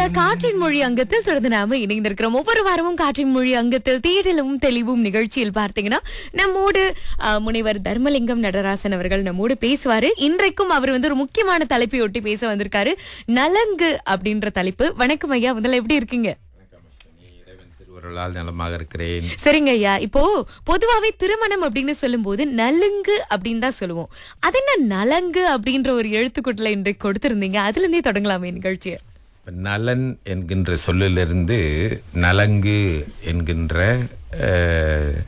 காற்றின் மொழி அங்கத்தில் தொடர்ந்து நாம இணைந்திருக்கிறோம் ஒவ்வொரு வாரமும் காற்றின் மொழி அங்கத்தில் தேடலும் தெளிவும் நிகழ்ச்சியில் பார்த்தீங்கன்னா நம்மோடு அஹ், முனைவர் தர்மலிங்கம் நடராசன் அவர்கள் நம்மோடு பேசுவாரு இன்றைக்கும் அவர் வந்து ஒரு முக்கியமான தலைப்பை ஒட்டி பேச வந்திருக்காரு நலங்கு அப்படின்ற தலைப்பு வணக்கம் ஐயா முதல்ல எப்படி இருக்கீங்க இறைவன் திருவருளால் நலமாக இருக்கிறேன் சரிங்க ஐயா இப்போ பொதுவாவே திருமணம் அப்படின்னு சொல்லும்போது நலுங்கு அப்படின்னு தான் சொல்லுவோம் அது என்ன நலங்கு அப்படின்ற ஒரு எழுத்துக்கூட்டல இன்றைக்கு கொடுத்திருந்தீங்க அதுல இருந்தே தொடங்கலாமே நிகழ்ச்சியை இப்ப நலன் என்கின்ற சொல்லிலிருந்து நலங்கு என்கின்ற அஹ்,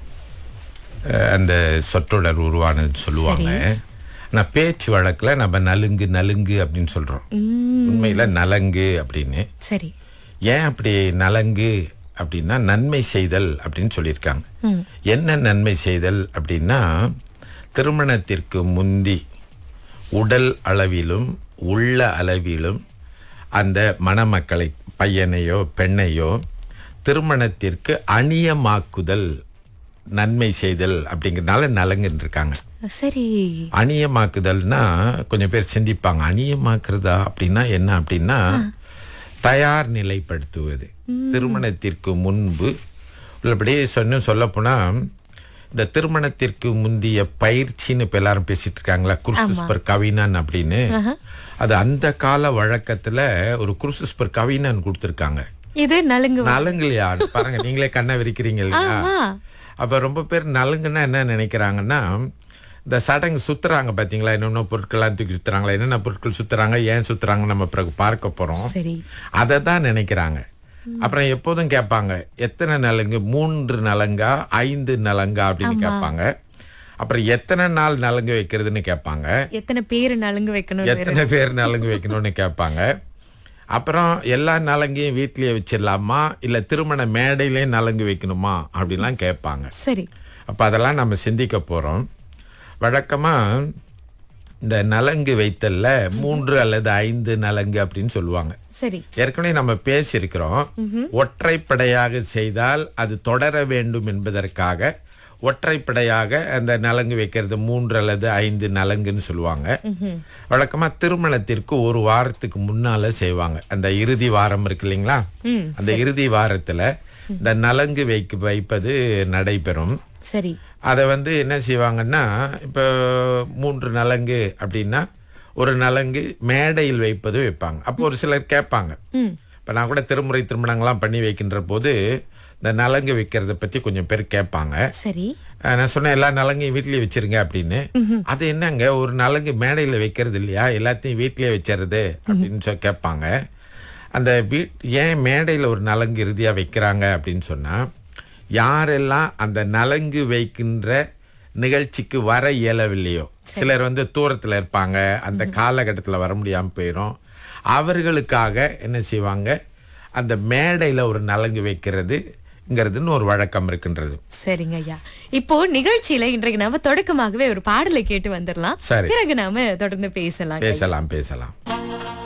அஹ், அந்த சொற்றொடர் உருவானது சொல்லுவாங்க ஆனால் பேச்சு வழக்கில் நம்ம நலுங்கு நலுங்கு அப்படின்னு சொல்கிறோம் உண்மையில் நலங்கு அப்படின்னு சரி ஏன் அப்படி நலங்கு அப்படின்னா நன்மை செய்தல் அப்படின்னு சொல்லியிருக்காங்க என்ன நன்மை செய்தல் அப்படின்னா திருமணத்திற்கு முந்தி உடல் அளவிலும் உள்ள அளவிலும் அந்த மணமக்களை பையனையோ பெண்ணையோ திருமணத்திற்கு அணியமாக்குதல் நன்மை செய்தல் அப்படிங்கிறதுனால நலங்குன்னு இருக்காங்க சரி அணியமாக்குதல்னா கொஞ்சம் பேர் சிந்திப்பாங்க அணியமாக்குறதா அப்படின்னா என்ன அப்படின்னா தயார் நிலைப்படுத்துவது திருமணத்திற்கு முன்பு உள்ளபடியே சொன்ன சொல்ல இந்த திருமணத்திற்கு முந்திய பயிற்சின்னு இப்ப எல்லாரும் பேசிட்டு இருக்காங்களா குருசுஸ் பர் கவினன் அப்படின்னு அது அந்த கால வழக்கத்துல ஒரு குருசுஸ் பர் கவினன் கொடுத்துருக்காங்க இது நலுங்கு நலுங்கலையா பாருங்க நீங்களே கண்ணை விரிக்கிறீங்க இல்லையா ஆமா அப்ப ரொம்ப பேர் நலுங்குன்னா என்ன நினைக்கிறாங்கன்னா இந்த சடங்கு சுத்துறாங்க பாத்தீங்களா என்னென்ன பொருட்கள்லாம் தூக்கி சுத்துறாங்களா என்னென்ன பொருட்கள் சுத்துறாங்க ஏன் சுத்துறாங்க நம்ம பிறகு பார்க்க போறோம் சரி அதை தான் நினைக்கிறாங்க அப்புறம் எப்போதும் கேட்பாங்க எத்தனை நலங்கு மூன்று நலங்கா ஐந்து நலங்கா அப்படின்னு கேட்பாங்க அப்புறம் எத்தனை நாள் நலங்கு வைக்கிறதுன்னு கேட்பாங்க எத்தனை பேரு நலுங்கு வைக்கணும் எத்தனை பேர் நலங்கு வைக்கணும்னு கேட்பாங்க அப்புறம் எல்லா நலங்கையும் வீட்லயே வச்சிடலாமா இல்ல திருமண மேடையிலே நலங்கு வைக்கணுமா அப்படிலாம் கேட்பாங்க சரி அப்ப அதெல்லாம் நம்ம சிந்திக்க போறோம் வழக்கமா இந்த நலங்கு வைத்தல்ல மூன்று அல்லது ஐந்து நலங்கு அப்படின்னு சொல்லுவாங்க சரி ஏற்கனவே நம்ம பேசியிருக்கிறோம் ஒற்றைப்படையாக செய்தால் அது தொடர வேண்டும் என்பதற்காக ஒற்றைப்படையாக அந்த நலங்கு வைக்கிறது மூன்று அல்லது ஐந்து நலங்குன்னு சொல்லுவாங்க வழக்கமா திருமணத்திற்கு ஒரு வாரத்துக்கு முன்னால செய்வாங்க அந்த இறுதி வாரம் இருக்கு இல்லைங்களா அந்த இறுதி வாரத்துல இந்த நலங்கு வைக்க வைப்பது நடைபெறும் சரி அதை வந்து என்ன செய்வாங்கன்னா இப்போ மூன்று நலங்கு அப்படின்னா ஒரு நலங்கு மேடையில் வைப்பது வைப்பாங்க அப்போ ஒரு சிலர் கேட்பாங்க இப்போ நான் கூட திருமுறை திருமணங்கள்லாம் பண்ணி வைக்கின்ற போது இந்த நலங்கு வைக்கிறத பற்றி கொஞ்சம் பேர் கேட்பாங்க சரி அஹ் நான் சொன்னேன் எல்லா நலங்கையும் வீட்லயே வச்சிருங்க அப்படின்னு அது என்னங்க ஒரு நலங்கு மேடையில் வைக்கிறது இல்லையா எல்லாத்தையும் வீட்லயே வச்சிருது அப்படின்னு சொல்லி கேட்பாங்க அந்த வீட் ஏன் மேடையில் ஒரு நலங்கு இறுதியாக வைக்கிறாங்க அப்படின்னு சொன்னால் யாரெல்லாம் அந்த நலங்கு வைக்கின்ற நிகழ்ச்சிக்கு வர இயலவில்லையோ சிலர் வந்து தூரத்தில் இருப்பாங்க அந்த காலகட்டத்தில் வர முடியாமல் போயிடும் அவர்களுக்காக என்ன செய்வாங்க அந்த மேடையில் ஒரு நலங்கு வைக்கிறதுங்கிறதுன்னு ஒரு வழக்கம் இருக்கின்றது சரிங்க ஐயா இப்போ நிகழ்ச்சியில இன்றைக்கு நாம தொடக்கமாகவே ஒரு பாடலை கேட்டு வந்துடலாம் சரி. பிறகு நாம தொடர்ந்து பேசலாம் பேசலாம் பேசலாம்